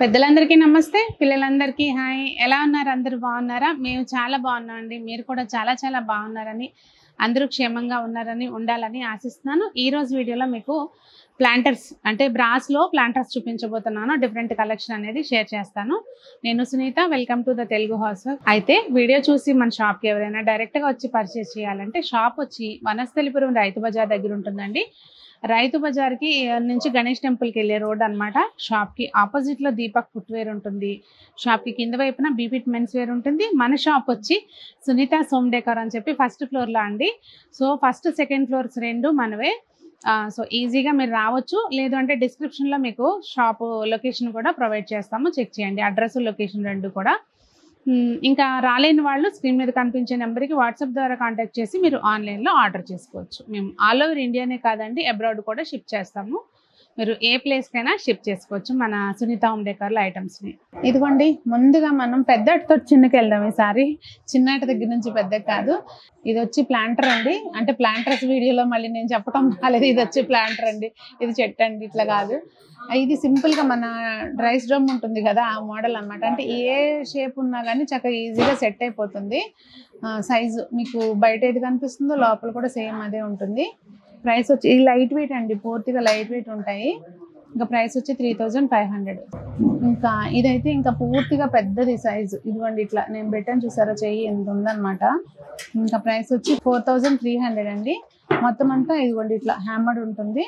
పెద్దలందరికీ నమస్తే పిల్లలందరికీ హాయ్ ఎలా ఉన్నారు అందరూ బాగున్నారా మేము చాలా బాగున్నాం అండి మీరు కూడా చాలా చాలా బాగున్నారని అందరూ క్షేమంగా ఉన్నారని ఉండాలని ఆశిస్తున్నాను ఈ రోజు వీడియోలో మీకు ప్లాంటర్స్ అంటే బ్రాస్లో ప్లాంటర్స్ చూపించబోతున్నాను డిఫరెంట్ కలెక్షన్ అనేది షేర్ చేస్తాను నేను Sunitha welcome to the Telugu house అయితే వీడియో చూసి మన షాప్కి ఎవరైనా డైరెక్ట్గా వచ్చి పర్చేస్ చేయాలంటే షాప్ వచ్చి వనస్థలిపురం రైతు బజార్ దగ్గర ఉంటుందండి రైతు బజార్కి నుంచి గణేష్ టెంపుల్కి వెళ్ళే రోడ్ అనమాట షాప్కి ఆపోజిట్లో దీపక్ ఫుట్వేర్ ఉంటుంది షాప్కి కింద వైపున బీపీట్ మెన్స్ వేర్ ఉంటుంది మన షాప్ వచ్చి సునీత సోమ్ డేకర్ అని చెప్పి ఫస్ట్ ఫ్లోర్లో అండి సో ఫస్ట్ సెకండ్ ఫ్లోర్స్ రెండు మనవే సో ఈజీగా మీరు రావచ్చు లేదు అంటే డిస్క్రిప్షన్లో మీకు షాప్ లొకేషన్ కూడా ప్రొవైడ్ చేస్తాము చెక్ చేయండి అడ్రస్ లొకేషన్ రెండు కూడా మ్, ఇంకా రాలేని వాళ్ళు స్క్రీన్ మీద కనిపించే నెంబర్కి వాట్సాప్ ద్వారా కాంటాక్ట్ చేసి మీరు ఆన్లైన్లో ఆర్డర్ చేసుకోవచ్చు మేము ఆల్ ఓవర్ ఇండియానే కాదండి అబ్రాడ్ కూడా షిప్ చేస్తాము మీరు ఏ ప్లేస్కైనా షిప్ చేసుకోవచ్చు మన సునీత హోమ్ డెకర్ల ఐటమ్స్ని ఇదిగోండి ముందుగా మనం పెద్దటితో చిన్నకి వెళ్దాం ఈసారి చిన్నటి దగ్గర నుంచి పెద్ద కాదు ఇది వచ్చి ప్లాంటర్ అండి అంటే ప్లాంటర్స్ వీడియోలో మళ్ళీ నేను చెప్పడం రాలేదు ఇది వచ్చి ప్లాంటర్ అండి ఇది చెట్టు అండి ఇట్లా కాదు ఇది సింపుల్ గా మన డ్రైస్ డ్రమ్ ఉంటుంది కదా ఆ మోడల్ అన్నమాట అంటే ఏ షేప్ ఉన్నా కానీ చక్కగా ఈజీగా సెట్ అయిపోతుంది సైజు మీకు బయట ఏది కనిపిస్తుందో లోపల కూడా సేమ్ అదే ఉంటుంది ప్రైస్ వచ్చి ఇది లైట్ వెయిట్ అండి పూర్తిగా లైట్ వెయిట్ ఉంటాయి ఇంకా ప్రైస్ వచ్చి త్రీ థౌజండ్ ఫైవ్ హండ్రెడ్ ఇంకా ఇదైతే ఇంకా పూర్తిగా పెద్దది సైజు ఇదిగోండి ఇట్లా నేను పెట్టాను చూసారా చెయ్యి ఎంత ఉందన్నమాట ఇంకా ప్రైస్ వచ్చి ఫోర్ థౌజండ్ త్రీ హండ్రెడ్ అండి మొత్తం అంతా ఇదిగోండి ఇట్లా హ్యామర్డ్ ఉంటుంది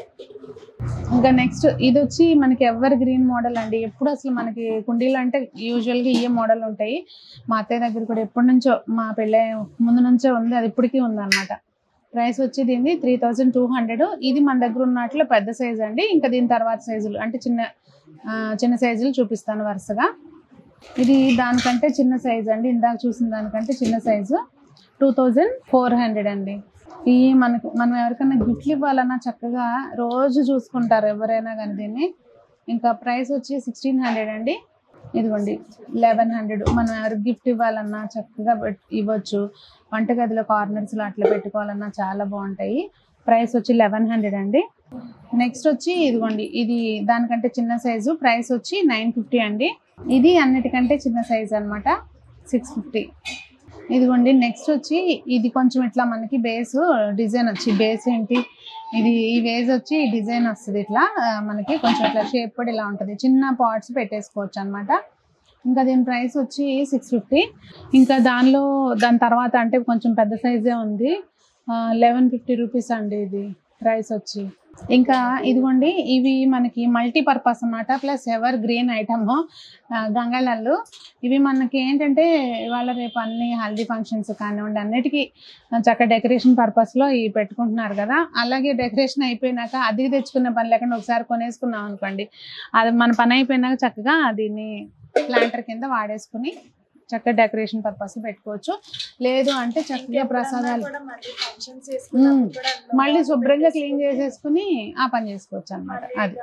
ఇంకా నెక్స్ట్ ఇది వచ్చి మనకి ఎవర్ గ్రీన్ మోడల్ అండి ఎప్పుడు అసలు మనకి కుండీలు అంటే యూజువల్గా ఇయే మోడల్ ఉంటాయి మా అత్తయ్య దగ్గర కూడా ఎప్పటి నుంచో మా పెళ్ళి ముందు నుంచే ఉంది అది ఇప్పటికీ ఉందన్నమాట ప్రైస్ వచ్చి దీన్ని త్రీ థౌజండ్ టూ హండ్రెడ్ ఇది మన దగ్గర ఉన్నట్లు పెద్ద సైజ్ అండి ఇంకా దీని తర్వాత సైజులు అంటే చిన్న ఆ, చిన్న సైజులు చూపిస్తాను వరుసగా ఇది దానికంటే చిన్న సైజ్ అండి ఇందాక చూసిన దానికంటే చిన్న size two thousand four hundred అండి ఈ మనకు మనం ఎవరికైనా గిఫ్ట్లు ఇవ్వాలన్నా చక్కగా రోజు చూసుకుంటారు ఎవరైనా కానీ దీన్ని ఇంకా ప్రైస్ వచ్చి సిక్స్టీన్ హండ్రెడ్ అండి ఇదిగోండి లెవెన్ హండ్రెడ్ మనం ఎవరికి గిఫ్ట్ ఇవ్వాలన్నా చక్కగా పెట్- ఇవ్వచ్చు వంటగదిలో కార్నర్స్లో అట్లా పెట్టుకోవాలన్నా చాలా బాగుంటాయి ప్రైస్ వచ్చి లెవెన్ హండ్రెడ్ అండి నెక్స్ట్ వచ్చి ఇదిగోండి ఇది దానికంటే చిన్న సైజు ప్రైస్ వచ్చి నైన్ ఫిఫ్టీ అండి ఇది అన్నిటికంటే చిన్న సైజు అన్నమాట సిక్స్ ఫిఫ్టీ ఇదిగోండి నెక్స్ట్ వచ్చి ఇది కొంచెం ఇట్లా మనకి బేస్ డిజైన్ వచ్చి బేస్ ఏంటి ఇది ఈ వేజ్ వచ్చి డిజైన్ వస్తుంది ఇట్లా ఆ, మనకి కొంచెం ఇట్లా షేప్ కూడా ఇలా ఉంటుంది చిన్న పాట్స్ పెట్టేసుకోవచ్చు అన్నమాట ఇంకా దీని ప్రైస్ వచ్చి సిక్స్ ఫిఫ్టీ ఇంకా దానిలో దాని తర్వాత అంటే కొంచెం పెద్ద సైజే ఉంది లెవెన్ ఫిఫ్టీ రూపీస్ అండి ఇది ప్రైస్ వచ్చి ఇంకా ఇదిగోండి ఇవి మనకి మల్టీ పర్పస్ అన్నమాట ప్లస్ ఎవర్ గ్రీన్ ఐటమ్ గంగాళాలు ఇవి మనకి ఏంటంటే ఇవాళ రేపు అన్ని హల్దీ ఫంక్షన్స్ కానివ్వండి అన్నిటికీ చక్కగా డెకరేషన్ పర్పస్లో ఇవి పెట్టుకుంటున్నారు కదా అలాగే డెకరేషన్ అయిపోయినాక అద్దెకి తెచ్చుకునే పని లేకుండా ఒకసారి కొనేసుకున్నాం అనుకోండి అది మన పని అయిపోయినాక చక్కగా దీన్ని ప్లాంటర్ కింద వాడేసుకుని చక్కగా డెకరేషన్ పర్పస్ పెట్టుకోవచ్చు లేదు అంటే చక్కగా ప్రసాదాలు మ్మ్. మళ్ళీ శుభ్రంగా క్లీన్ చేసేసుకుని ఆ పని చేసుకోవచ్చు అనమాట అది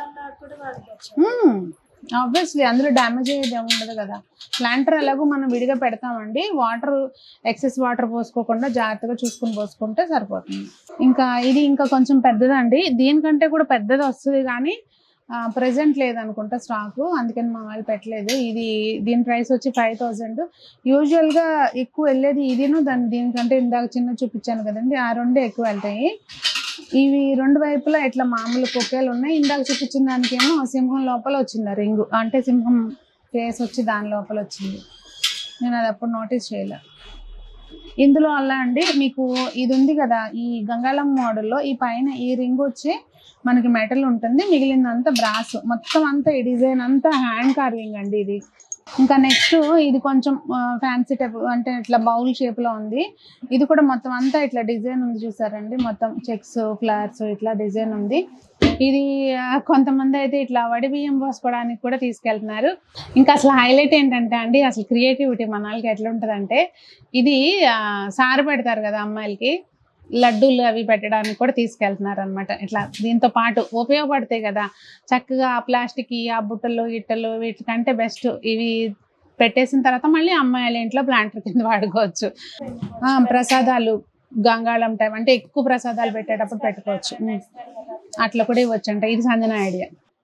ఆబ్వియస్లీ అందులో డ్యామేజ్ అయ్యేది ఏమి ఉండదు కదా ప్లాంటర్ ఎలాగో మనం విడిగా పెడతామండి వాటర్ ఎక్సెస్ వాటర్ పోసుకోకుండా జాగ్రత్తగా చూసుకుని పోసుకుంటే సరిపోతుంది ఇంకా ఇది ఇంకా కొంచెం పెద్దదండి దీనికంటే కూడా పెద్దది వస్తుంది కానీ ప్రజెంట్ లేదనుకుంటా స్టాకు అందుకని మా వాళ్ళు పెట్టలేదు ఇది దీని ప్రైస్ వచ్చి ఫైవ్ థౌజండ్ యూజువల్గా ఎక్కువ వెళ్ళేది ఇదిను దాని దీనికంటే ఇందాక చిన్న చూపించాను కదండి ఆ రెండే ఎక్కువ వెళ్తాయి ఇవి రెండు వైపులా ఇట్లా మామూలు కుక్కేలు ఉన్నాయి ఇందాక చూపించిన దానికేమో సింహం లోపల వచ్చింది ఆ రింగు అంటే సింహం ఫేస్ వచ్చి దాని లోపల వచ్చింది నేను అది అప్పుడు నోటీస్ చేయలే ఇందులో అలా అండి మీకు ఇది ఉంది కదా ఈ గంగాళం మోడల్లో ఈ పైన ఈ రింగ్ వచ్చి మనకి మెటల్ ఉంటుంది మిగిలిందంతా బ్రాస్ మొత్తం అంతా ఈ డిజైన్ అంతా హ్యాండ్ కార్వింగ్ అండి ఇది ఇంకా నెక్స్ట్ ఇది కొంచెం ఫ్యాన్సీ టైప్ అంటే ఇట్లా బౌల్ షేప్ లో ఉంది ఇది కూడా మొత్తం అంతా ఇట్లా డిజైన్ ఉంది చూసారండి మొత్తం చెక్స్ ఫ్లవర్స్ ఇట్లా డిజైన్ ఉంది ఇది ఆ, కొంతమంది అయితే ఇట్లా వడి బియ్యం పోసుకోవడానికి కూడా తీసుకెళ్తున్నారు ఇంకా అసలు హైలైట్ ఏంటంటే అండి అసలు క్రియేటివిటీ మన వాళ్ళకి ఎట్లా ఉంటుందంటే ఇది ఆ, సారు పెడతారు కదా అమ్మాయిలకి లడ్డూలు అవి పెట్టడానికి కూడా తీసుకెళ్తున్నారు అనమాట ఇట్లా దీంతో పాటు ఉపయోగపడతాయి కదా చక్కగా ఆ ప్లాస్టిక్ ఆ బుట్టలు గిట్టలు వీటికంటే బెస్ట్ ఇవి పెట్టేసిన తర్వాత మళ్ళీ అమ్మాయిల ఇంట్లో ప్లాంటర్ కింద వాడుకోవచ్చు ఆ, ప్రసాదాలు గంగాళం టైం అంటే ఎక్కువ ప్రసాదాలు పెట్టేటప్పుడు పెట్టుకోవచ్చు ఉమ్. అట్లా కూడా ఇవ్వచ్చు అంట ఇది సంజన ఐడియా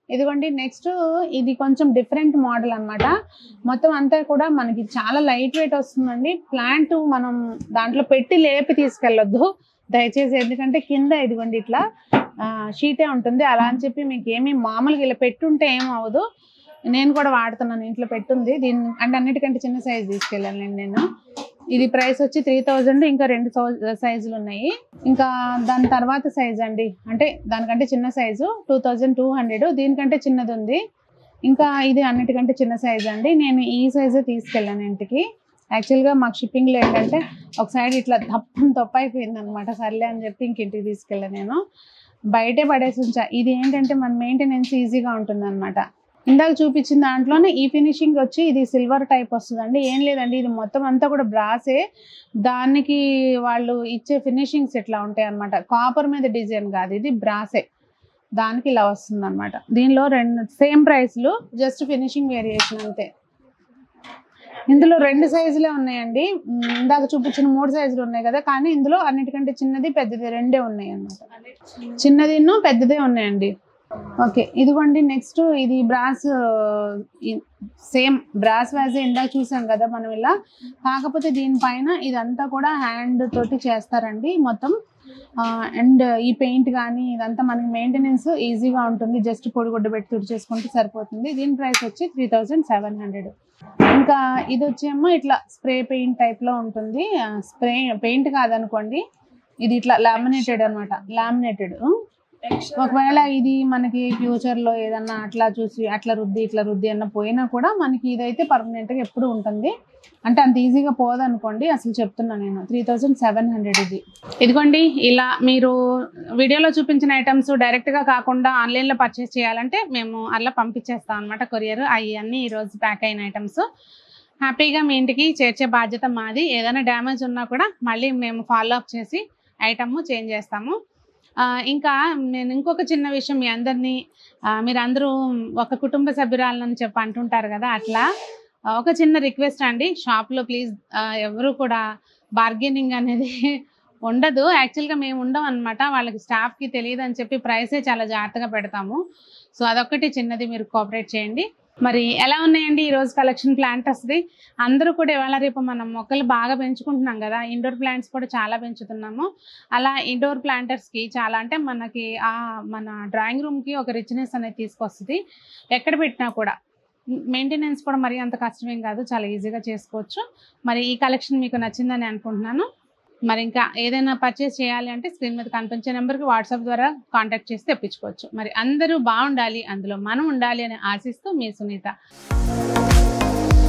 ఇదిగోండి నెక్స్ట్ ఇది కొంచెం డిఫరెంట్ మోడల్ అన్నమాట మొత్తం అంతా కూడా మనకి చాలా లైట్ వెయిట్ వస్తుందండి ప్లాంట్ మనం దాంట్లో పెట్టి లేపి తీసుకెళ్ళొద్దు దయచేసి ఎందుకంటే కింద ఇదిగోండి ఇట్లా షీటే ఉంటుంది అలా అని చెప్పి మీకు ఏమి మామూలుగా ఇలా పెట్టుంటే ఏం అవ్వదు నేను కూడా వాడుతున్నాను ఇంట్లో పెట్టుంది దీన్ని అంటే అన్నిటికంటే చిన్న సైజ్ తీసుకెళ్ళాను నేను ఇది ప్రైస్ వచ్చి త్రీ థౌజండ్ ఇంకా రెండు సైజులు ఉన్నాయి ఇంకా దాని తర్వాత సైజ్ అండి అంటే దానికంటే చిన్న size two thousand two hundred దీనికంటే చిన్నది ఉంది ఇంకా ఇది అన్నిటికంటే చిన్న సైజ్ అండి నేను ఈ సైజే తీసుకెళ్ళాను ఇంటికి యాక్చువల్గా మాకు షిప్పింగ్లో ఏంటంటే ఒక సైడ్ ఇట్లా తప్పని తప్ప అయిపోయింది అనమాట సర్లే అని చెప్పి ఇంక ఇంటికి తీసుకెళ్ళాను నేను బయటే పడేసి ఉంచా ఇది ఏంటంటే మన మెయింటెనెన్స్ ఈజీగా ఉంటుంది అనమాట ఇందాక చూపించిన దాంట్లోనే ఈ ఫినిషింగ్ వచ్చి ఇది సిల్వర్ టైప్ వస్తుందండి ఏం లేదండి ఇది మొత్తం అంతా కూడా బ్రాసే దానికి వాళ్ళు ఇచ్చే ఫినిషింగ్స్ ఎట్లా ఉంటాయి అనమాట కాపర్ మీద డిజైన్ కాదు ఇది బ్రాసే దానికి ఇలా వస్తుంది అనమాట దీనిలో రెండు సేమ్ ప్రైస్లు జస్ట్ ఫినిషింగ్ వేరియేషన్ అంతే ఇందులో రెండు సైజులే ఉన్నాయండి ఉమ్, ఇందాక చూపించిన మూడు సైజులు ఉన్నాయి కదా కానీ ఇందులో అన్నిటికంటే చిన్నది పెద్దది రెండే ఉన్నాయి అన్నమాట చిన్నది పెద్దదే ఉన్నాయండి ఓకే ఇదిగోండి నెక్స్ట్ ఇది బ్రాస్ సేమ్ బ్రాస్ వ్యాజ్ ఇందాక చూసాం కదా మనం ఇలా కాకపోతే దీనిపైన ఇదంతా కూడా హ్యాండ్ తోటి చేస్తారండి మొత్తం అండ్ ఈ పెయింట్ కానీ ఇదంతా మనకి మెయింటెనెన్స్ ఈజీగా ఉంటుంది జస్ట్ పొడిగుడ్డ పెట్టి తుడిచేసుకుంటే సరిపోతుంది దీని ప్రైస్ వచ్చి త్రీ థౌజండ్ సెవెన్ హండ్రెడ్ ఇంకా ఇది వచ్చేమో ఇట్లా స్ప్రే పెయింట్ టైప్లో ఉంటుంది స్ప్రే పెయింట్ కాదనుకోండి ఇది ఇట్లా లామినేటెడ్ అనమాట లామినేటెడ్ ఒకవేళ ఇది మనకి ఫ్యూచర్ లో ఏదన్నా అట్లా చూసి అట్లా రుద్ది ఇట్లా రుద్ది అన్న పోయినా కూడా మనకి ఇదైతే పర్మనెంట్ గా ఎప్పుడు ఉంటుంది అంటే అంత ఈజీగా పోదనుకోండి అసలు చెప్తున్నా నేను త్రీ థౌజండ్ సెవెన్ హండ్రెడ్ ఇది ఇదిగోండి ఇలా మీరు వీడియోలో చూపించిన ఐటమ్స్ డైరెక్ట్ గా కాకుండా ఆన్లైన్ లో పర్చేస్ చేయాలంటే మేము అలా పంపించేస్తాం అనమాట కొరియర్ అవన్నీ ఈ రోజు ప్యాక్ అయిన ఐటమ్స్ హ్యాపీగా మీ ఇంటికి చేర్చే బాధ్యత మాది ఏదైనా డ్యామేజ్ ఉన్నా కూడా మళ్ళీ మేము ఫాలో అప్ చేసి ఐటమ్ చేంజ్ చేస్తాము ఆ, ఇంకా నేను ఇంకొక చిన్న విషయం మీ అందరినీ ఆ, మీరందరూ ఒక కుటుంబ సభ్యురాలని చెప్పి అంటుంటారు కదా అట్లా ఆ, ఒక చిన్న రిక్వెస్ట్ అండి షాప్లో ప్లీజ్ ఎవరు కూడా బార్గెనింగ్ అనేది ఉండదు యాక్చువల్గా మేము ఉండం అనమాట వాళ్ళకి స్టాఫ్కి తెలియదు అని చెప్పి ప్రైసే చాలా జాగ్రత్తగా పెడతాము సో అదొకటి చిన్నది మీరు కోఆపరేట్ చేయండి మరి ఎలా ఉన్నాయండి ఈ రోజు కలెక్షన్ ప్లాంటర్స్ది అందరూ కూడా ఇవాళ రేపు మనం మొక్కలు బాగా పెంచుకుంటున్నాం కదా ఇండోర్ ప్లాంట్స్ కూడా చాలా పెంచుతున్నాము అలా ఇండోర్ ప్లాంటర్స్కి చాలా అంటే మనకి ఆ మన డ్రాయింగ్ రూమ్కి ఒక రిచ్నెస్ అనేది తీసుకొస్తుంది ఎక్కడ పెట్టినా కూడా మెయింటెనెన్స్ కూడా మరి అంత కష్టమేం కాదు చాలా ఈజీగా చేసుకోవచ్చు మరి ఈ కలెక్షన్ మీకు నచ్చిందని అనుకుంటున్నాను మరి ఇంకా ఏదైనా పర్చేస్ చేయాలి అంటే స్క్రీన్ మీద కనిపించే నెంబర్కి వాట్సాప్ ద్వారా కాంటాక్ట్ చేసి తెప్పించుకోవచ్చు మరి అందరూ బాగుండాలి అందులో మనం ఉండాలి అని ఆశిస్తూ మీ సునీత